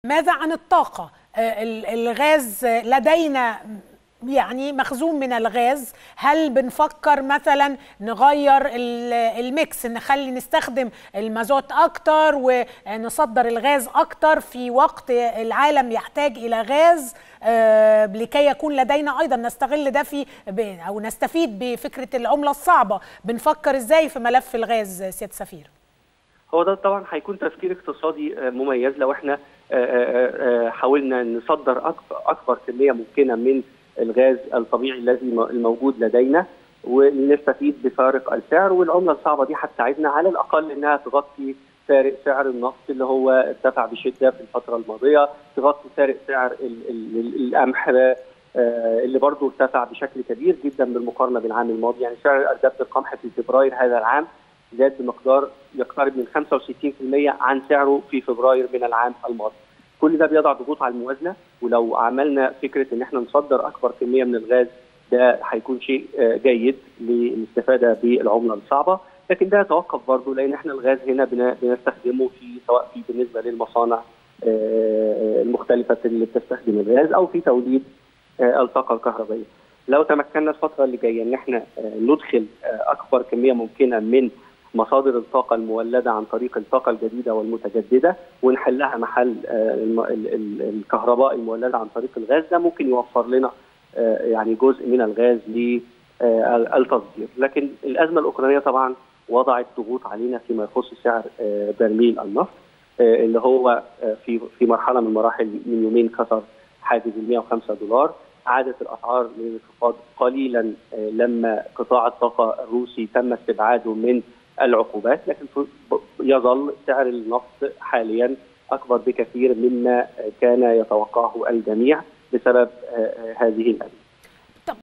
ماذا عن الطاقة الغاز لدينا يعني مخزون من الغاز هل بنفكر مثلا نغير الميكس نخلي نستخدم المازوت اكتر ونصدر الغاز اكتر في وقت العالم يحتاج الى غاز لكي يكون لدينا ايضا نستغل ده في او نستفيد بفكره العمله الصعبه بنفكر ازاي في ملف الغاز سياده سفير هو ده طبعا هيكون تفكير اقتصادي مميز لو احنا حاولنا نصدر اكبر كميه ممكنه من الغاز الطبيعي الذي الموجود لدينا ونستفيد بفارق السعر والعمله الصعبه دي هتساعدنا على الاقل انها تغطي فارق سعر النفط اللي هو ارتفع بشده في الفتره الماضيه، تغطي فارق سعر القمح اللي برضه ارتفع بشكل كبير جدا بالمقارنه بالعام الماضي، يعني سعر ارداب القمح في فبراير هذا العام زاد بمقدار يقترب من 65% عن سعره في فبراير من العام الماضي. كل ده بيضع ضغوط على الموازنه ولو عملنا فكره ان احنا نصدر اكبر كميه من الغاز ده هيكون شيء جيد للاستفاده بالعمله الصعبه لكن ده يتوقف برضه لان احنا الغاز هنا بنستخدمه في سواء في بالنسبه للمصانع المختلفه اللي بتستخدم الغاز او في توليد الطاقه الكهربائيه. لو تمكنا الفتره اللي جايه ان احنا ندخل اكبر كميه ممكنه من مصادر الطاقة المولدة عن طريق الطاقة الجديدة والمتجددة ونحلها محل الكهرباء المولدة عن طريق الغاز ده ممكن يوفر لنا يعني جزء من الغاز للتصدير لكن الأزمة الأوكرانية طبعا وضعت ضغوط علينا فيما يخص سعر برميل النفط اللي هو في في مرحلة من المراحل من يومين كسر حاجز ال 105 دولار عادت الاسعار للانخفاض قليلا لما قطاع الطاقه الروسي تم استبعاده من العقوبات لكن يظل سعر النفط حاليا اكبر بكثير مما كان يتوقعه الجميع بسبب هذه الازمه.